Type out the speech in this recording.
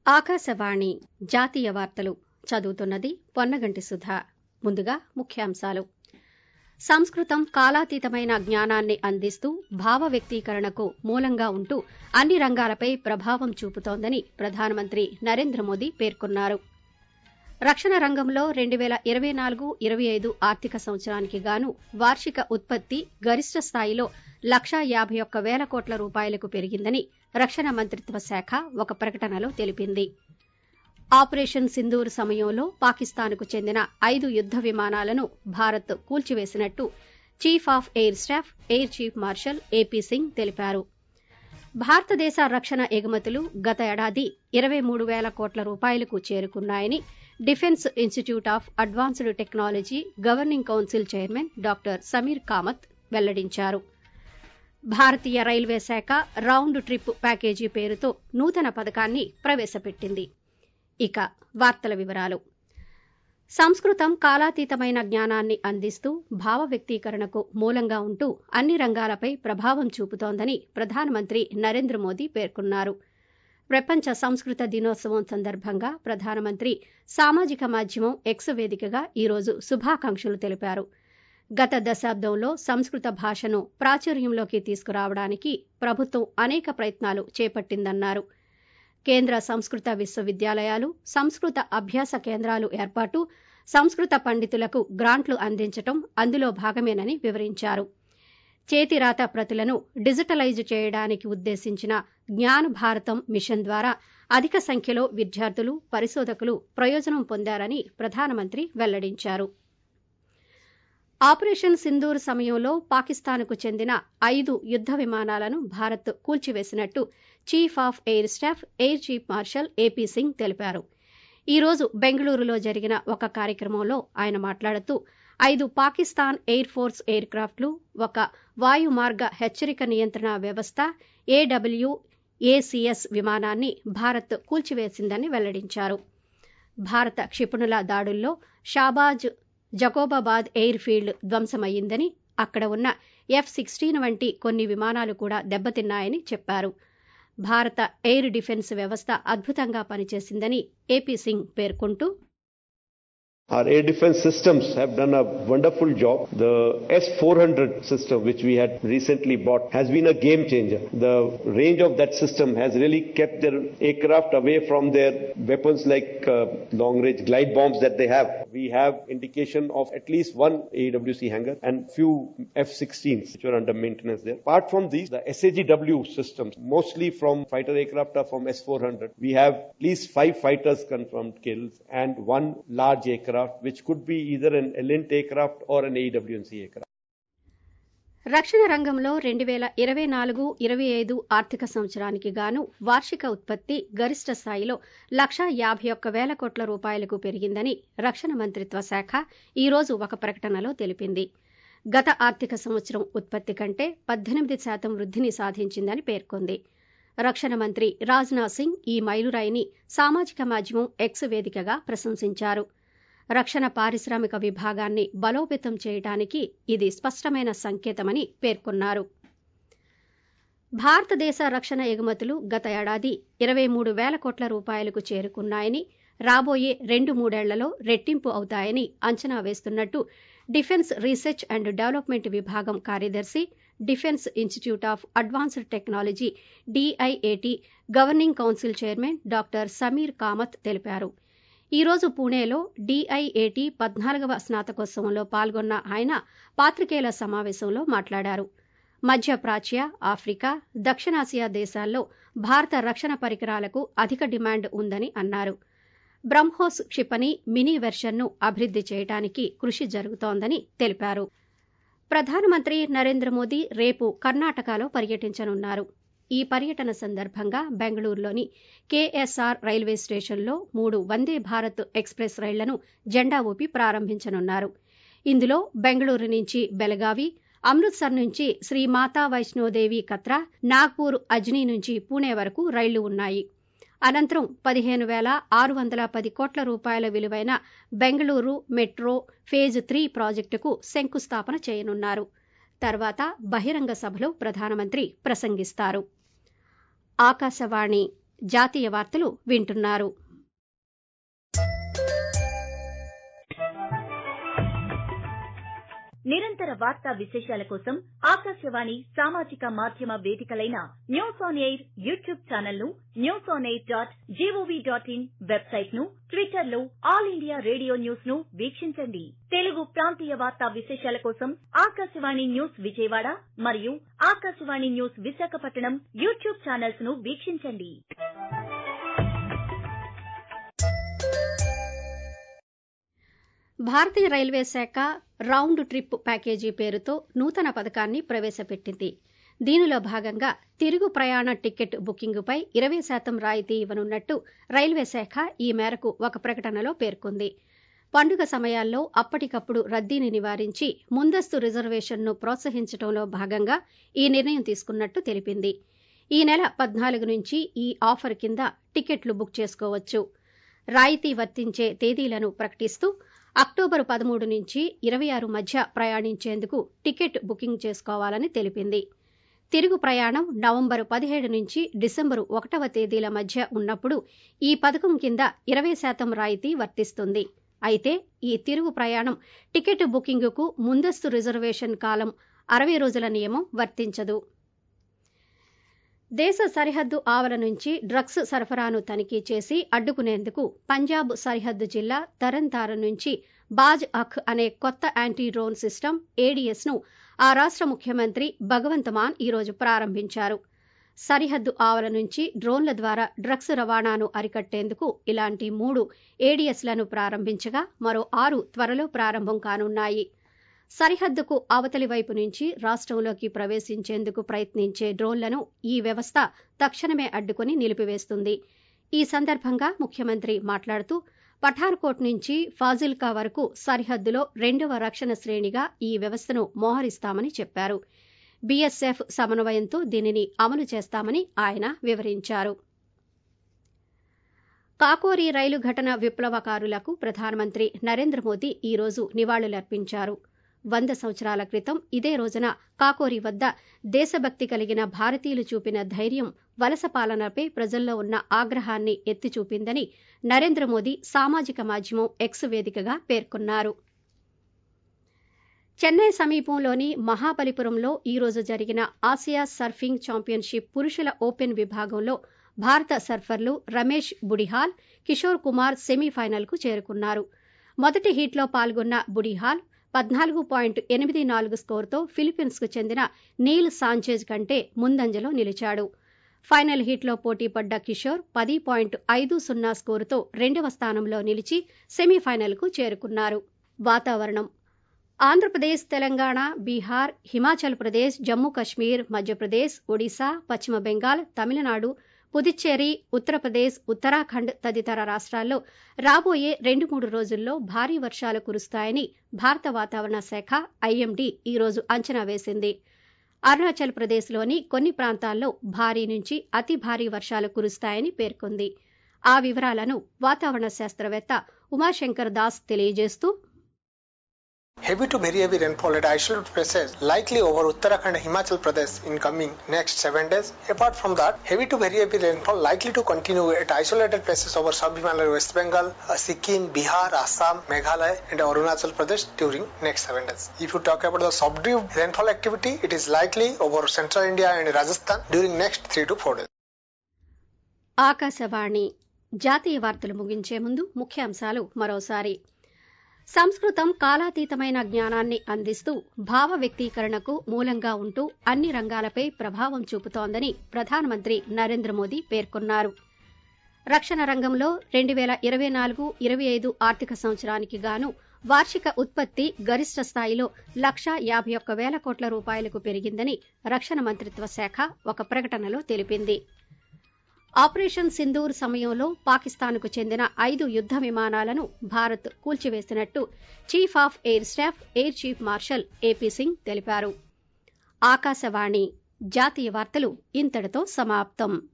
ఆకాశవాణి జాతీయ వార్తలు చదువుతున్నది పొన్నగంటి సుధా ముందుగా ముఖ్యాంశాలు సంస్కృతం కాలాతీతమైన జ్ఞానాన్ని అందిస్తూ భావ వ్యక్తీకరణకు మూలంగా ఉంటూ అన్ని రంగాలపై ప్రభావం చూపుతోందని ప్రధానమంత్రి నరేంద్ర మోదీ పేర్కొన్నారు రక్షణ రంగంలో రెండు పేల ఇరవై నాలుగు ఇరవై ఐదు ఆర్థిక సంవత్సరానికి గాను వార్షిక ఉత్పత్తి గరిష్ట స్థాయిలో లక్షా యాభై ఒక్క పేల కోట్ల రూపాయలకు పెరిగిందని రక్షణ మంత్రిత్వ శాఖ ఒక ప్రకటనలో తెలిపింది ఆపరేషన్ సింధూర్ సమయంలో పాకిస్తాన్కు చెందిన ఐదు యుద్ద విమానాలను భారత్ కూల్చివేసినట్టు chief of air staff air chief marshal AP Singh తెలిపారు భారతదేశ రక్షణ ఎగుమతులు గత ఏడాది ఇరవై మూడు పేల కోట్ల రూపాయలకు చేరుకున్నాయని defence institute of advanced technology governing council chairman doctor Sameer Kamat వెల్లడించారు భారతీయ రైల్వే శాఖ రౌండ్ ట్రిప్ ప్యాకేజీ పేరుతో నూతన పథకాన్ని ప్రవేశపెట్టింది ఇక వార్తల వివరాలు సంస్కృతం కాలాతీతమైన జ్ఞానాన్ని అందిస్తూ భావ వ్యక్తీకరణకు మూలంగా ఉంటూ అన్ని రంగాలపై ప్రభావం చూపుతోందని ప్రధానమంత్రి నరేంద్ర మోదీ పేర్కొన్నారు ప్రపంచ సంస్కృత దినోత్సవం సందర్భంగా ప్రధానమంత్రి సామాజిక మాధ్యమం ఎక్స్ వేదికగా ఈరోజు శుభాకాంక్షలు తెలిపారు గత దశాబ్దంలో సంస్కృత భాషను ప్రాచుర్యంలోకి తీసుకురావడానికి ప్రభుత్వం అనేక ప్రయత్నాలు చేపట్టిందన్నారు కేంద్ర సంస్కృత విశ్వవిద్యాలయాలు సంస్కృత అభ్యాస కేంద్రాలు ఏర్పాటు సంస్కృత పండితులకు గ్రాంట్లు అందించడం అందులో భాగమేనని వివరించారు చేతిరాత ప్రతులను డిజిటలైజ్ చేయడానికి ఉద్దేశించిన జ్ఞాన భారతం మిషన్ ద్వారా అధిక సంఖ్యలో విద్యార్థులు పరిశోధకులు ప్రయోజనం పొందారని ప్రధానమంత్రి వెల్లడించారు ఆపరేషన్ సింధూర్ సమయంలో పాకిస్తాన్కు చెందిన ఐదు యుద్ద విమానాలను భారత్ కూల్చివేసినట్టు chief of air staff air chief marshal AP Singh తెలిపారు ఈ రోజు బెంగళూరులో జరిగిన ఒక కార్యక్రమంలో ఆయన మాట్లాడుతూ ఐదు పాకిస్తాన్ ఎయిర్ ఫోర్స్ ఎయిర్ క్రాఫ్ట్లు ఒక వాయుమార్గ హెచ్చరిక నియంత్రణ వ్యవస్థ ఏడబ్ల్యూ ఏసీఎస్ విమానాన్ని భారత్ కూల్చివేసిందని వెల్లడించారు భారత క్షిపణుల దాడుల్లో షాబాజ్ జకోబాబాద్ ఎయిర్ ఫీల్డ్ ధ్వంసమయ్యిందని అక్కడ ఉన్న ఎఫ్ సిక్స్టీన్ వంటి కొన్ని విమానాలు కూడా దెబ్బతిన్నాయని చెప్పారు భారత ఎయిర్ డిఫెన్స్ వ్యవస్థ అద్భుతంగా పనిచేసిందని ఏపీ సింగ్ పేర్కొంటూ Our air defense systems have done a wonderful job. The S-400 system, which we had recently bought, has been a game changer. The range of that system has really kept their aircraft away from their weapons like uh, long-range glide bombs that they have. We have indication of at least one AWC hangar and few F-16s which were under maintenance there. Apart from these, the SAGW systems, mostly from fighter aircraft are from S-400. We have at least five fighters confirmed kills and one large aircraft which could be either an Elint aircraft or an AWNC aircraft. రక్షణ రంగంలో రెండు పేల ఇరవై నాలుగు ఇరవై ఐదు ఆర్థిక సంవత్సరానికి గాను వార్షిక ఉత్పత్తి గరిష్ట స్థాయిలో లక్షా యాభై ఒక్క వేల కోట్ల రూపాయలకు పెరిగిందని రక్షణ మంత్రిత్వ శాఖ ఈ రోజు ఒక ప్రకటనలో తెలిపింది గత ఆర్థిక సంవత్సరం ఉత్పత్తి కంటే పద్దెనిమిది శాతం వృద్ధిని సాధించిందని పేర్కొంది రక్షణ మంత్రి రాజ్నాథ్ సింగ్ ఈ మైలురాయిని సామాజిక మాధ్యమం ఎక్స్ వేదికగా ప్రశంసించారు రక్షణ పారిశ్రామిక విభాగాన్ని బలోపేతం చేయడానికి ఇది స్పష్టమైన సంకేతమని పేర్కొన్నారు భారతదేశ రక్షణ ఎగుమతులు గత ఏడాది ఇరవై మూడు వేల కోట్ల రూపాయలకు చేరుకున్నాయని రాబోయే రెండు మూడేళ్లలో రెట్టింపు అవుతాయని అంచనా వేస్తున్నట్టు డిఫెన్స్ రీసెర్చ్ అండ్ డెవలప్మెంట్ విభాగం కార్యదర్శి defence institute of advanced technology DIAT governing council chairman doctor Sameer Kamat తెలిపారు ఈ రోజు పూణేలో డిఐఏటి పద్నాలుగవ స్నాతకోత్సవంలో పాల్గొన్న ఆయన పాత్రికేయుల సమావేశంలో మాట్లాడారు మధ్యప్రాచ్య ఆఫ్రికా దక్షిణాసియా దేశాల్లో భారత రక్షణ పరికరాలకు అధిక డిమాండ్ ఉందని అన్నారు బ్రహ్మోస్ క్షిపణి మినీ వెర్షన్ను అభివృద్ది చేయడానికి కృషి జరుగుతోందని తెలిపారు ప్రధానమంత్రి నరేంద్ర మోదీ రేపు కర్ణాటకలో పర్యటించనున్నారు ఈ పర్యటన సందర్భంగా బెంగళూరులోని కేఎస్ఆర్ రైల్వే స్టేషన్లో మూడు వందే భారత్ ఎక్స్ప్రెస్ రైళ్లను జెండా ఊపి ప్రారంభించనున్నారు ఇందులో బెంగళూరు నుంచి బెలగావి అమృత్సర్ నుంచి శ్రీ మాతా వైష్ణోదేవి కత్రా నాగ్పూర్ అజ్నీ నుంచి పూణే వరకు రైళ్లు ఉన్నాయి అనంతరం పదిహేను వేల ఆరు వందల పది కోట్ల రూపాయల విలువైన బెంగళూరు మెట్రో ఫేజ్ త్రీ ప్రాజెక్టుకు శంకుస్థాపన చేయనున్నారు తర్వాత బహిరంగ సభలో ప్రధానమంత్రి ప్రసంగిస్తారు ఆకాశవాణి జాతీయ వార్తలు వింటున్నారు నిరంతర వార్తా విశేషాల కోసం ఆకాశవాణి సామాజిక మాధ్యమ వేదికలైన news on air YouTube channel ను news on air dot gov dot in website ను ట్విట్టర్ లో ఆల్ ఇండియా రేడియో న్యూస్ ను వీక్షించండి తెలుగు ప్రాంతీయ వార్తా విశేషాల కోసం ఆకాశవాణి న్యూస్ విజయవాడ మరియు Akashvani news Visakhapatnam YouTube channels ను వీక్షించండి భారతీయ రైల్వే శాఖ రౌండ్ ట్రిప్ ప్యాకేజీ పేరుతో నూతన పథకాన్ని ప్రవేశపెట్టింది దీనిలో భాగంగా తిరుగు ప్రయాణ టికెట్ బుకింగుపై ఇరవై శాతం రాయితీ ఇవ్వనున్నట్టు రైల్వే శాఖ ఈ మేరకు ఒక ప్రకటనలో పేర్కొంది పండుగ సమయాల్లో అప్పటికప్పుడు రద్దీని నివారించి ముందస్తు రిజర్వేషన్ను ప్రోత్సహించడంలో భాగంగా ఈ నిర్ణయం తీసుకున్నట్టు తెలిపింది ఈ నెల పద్నాలుగు నుంచి ఈ ఆఫర్ కింద టికెట్లు బుక్ చేసుకోవచ్చు రాయితీ వర్తించే తేదీలను ప్రకటిస్తూ అక్టోబరు పదమూడు నుంచి ఇరవై ఆరు మధ్య ప్రయాణించేందుకు టికెట్ బుకింగ్ చేసుకోవాలని తెలిపింది తిరుగు ప్రయాణం నవంబరు పదిహేడు నుంచి డిసెంబరు ఒకటవ తేదీల మధ్య ఉన్నప్పుడు ఈ పథకం కింద ఇరవై శాతం రాయితీ వర్తిస్తుంది అయితే ఈ తిరుగు ప్రయాణం టికెట్ బుకింగుకు ముందస్తు రిజర్వేషన్ కాలం అరవై రోజుల నియమం వర్తించదు దేశ సరిహద్దు ఆవల నుంచి డ్రగ్స్ సరఫరాను తనిఖీ చేసి అడ్డుకునేందుకు పంజాబ్ సరిహద్దు జిల్లా తరన్తారన్ నుంచి బాజ్ అఖ్ అనే కొత్త యాంటీ డ్రోన్ సిస్టమ్ ఏడీఎస్ ను ఆ రాష్ట ముఖ్యమంత్రి భగవంత్ మాన్ ఈరోజు ప్రారంభించారు సరిహద్దు ఆవల నుంచి డ్రోన్ల ద్వారా డ్రగ్స్ రవాణాను అరికట్టేందుకు ఇలాంటి మూడు ఏడీఎస్లను ప్రారంభించగా మరో ఆరు త్వరలో ప్రారంభం కానున్నాయి సరిహద్దుకు అవతలి వైపు నుంచి రాష్ట్రంలోకి ప్రవేశించేందుకు ప్రయత్నించే డ్రోన్లను ఈ వ్యవస్థ తక్షణమే అడ్డుకుని నిలిపివేస్తుంది ఈ సందర్భంగా ముఖ్యమంత్రి మాట్లాడుతూ పఠాన్కోట్ నుంచి ఫాజిల్కా వరకు సరిహద్దులో రెండవ రక్షణ శ్రేణిగా ఈ వ్యవస్థను మోహరిస్తామని చెప్పారు బీఎస్ఎఫ్ సమన్వయంతో దీనిని అమలు చేస్తామని ఆయన వివరించారు కాకోరి రైలు ఘటన విప్లవకారులకు ప్రధానమంత్రి నరేంద్ర మోదీ ఈరోజు నివాళులర్పించారు వంద సంవత్సరాల క్రితం ఇదే రోజున కాకోరి వద్ద దేశభక్తి కలిగిన భారతీయులు చూపిన ధైర్యం వలస పాలనపై ప్రజల్లో ఉన్న ఆగ్రహాన్ని ఎత్తి చూపిందని నరేంద్ర మోదీ సామాజిక మాధ్యమం ఎక్స్ వేదికగా పేర్కొన్నారు చెన్నై సమీపంలోని మహాబలిపురంలో ఈరోజు జరిగిన ఆసియా సర్ఫింగ్ ఛాంపియన్షిప్ పురుషుల ఓపెన్ విభాగంలో భారత సర్ఫర్లు రమేష్ బుడిహాల్ కిషోర్ కుమార్ సెమీఫైనల్కు చేరుకున్నారు మొదటి హీట్లో పాల్గొన్న బుడిహాల్ పద్నాలుగు పాయింట్ ఎనిమిది నాలుగు స్కోరుతో ఫిలిప్పీన్స్కు చెందిన నీల్ సాంచేజ్ కంటే ముందంజలో నిలిచాడు ఫైనల్ హీట్లో పోటీపడ్డ కిషోర్ పది పాయింట్ ఐదు సున్నా స్కోరుతో రెండవ స్థానంలో నిలిచి సెమీఫైనల్కు చేరుకున్నారు వాతావరణం ఆంధ్రప్రదేశ్ తెలంగాణ బీహార్ హిమాచల్ ప్రదేశ్ జమ్మూ కశ్మీర్ మధ్యప్రదేశ్ ఒడిశా పశ్చిమ బెంగాల్ తమిళనాడు పుదుచ్చేరి ఉత్తరప్రదేశ్ ఉత్తరాఖండ్ తదితర రాష్ట్రాల్లో రాబోయే రెండు మూడు రోజుల్లో భారీ వర్షాలు కురుస్తాయని భారత వాతావరణ శాఖ ఐఎండీ ఈరోజు అంచనా వేసింది అరుణాచల్ ప్రదేశ్లోని కొన్ని ప్రాంతాల్లో భారీ నుంచి అతి భారీ వర్షాలు కురుస్తాయని పేర్కొంది ఆ వివరాలను వాతావరణ శాస్త్రవేత్త ఉమాశంకర్ దాస్ తెలియజేస్తూ Heavy to very heavy rainfall at isolated places likely over Uttarakhand and Himachal Pradesh in coming next 7 days. Apart from that, heavy to very heavy rainfall likely to continue at isolated places over sub-Himalayan West Bengal, uh, Sikkim, Bihar, Assam, Meghalaya and Arunachal Pradesh during next 7 days. If you talk about the subdued rainfall activity, it is likely over central India and Rajasthan during next 3 to 4 days. Akashvani జాతీయ వార్తలు ముగించే ముందు ముఖ్యాంశాలు మరోసారి సంస్కృతం కాలాతీతమైన జ్ఞానాన్ని అందిస్తూ భావ వ్యక్తీకరణకు మూలంగా ఉంటూ అన్ని రంగాలపై ప్రభావం చూపుతోందని ప్రధానమంత్రి నరేంద్ర మోదీ పేర్కొన్నారు రక్షణ రంగంలో రెండు వేల ఇరవై నాలుగు ఇరవై ఐదు ఆర్థిక సంవత్సరానికి గాను వార్షిక ఉత్పత్తి గరిష్ట స్థాయిలో లక్షా యాభై ఒక్క వేల కోట్ల రూపాయలకు పెరిగిందని రక్షణ మంత్రిత్వ శాఖ ఒక ప్రకటనలో తెలిపింది ఆపరేషన్ సింధూర్ సమయంలో పాకిస్తాన్కు చెందిన ఐదు యుద్ద విమానాలను భారత్ కూల్చివేసినట్టు chief of air staff air chief marshal AP Singh తెలిపారు ఆకాశవాణి జాతీయ వార్తలు ఇంతటితో సమాప్తం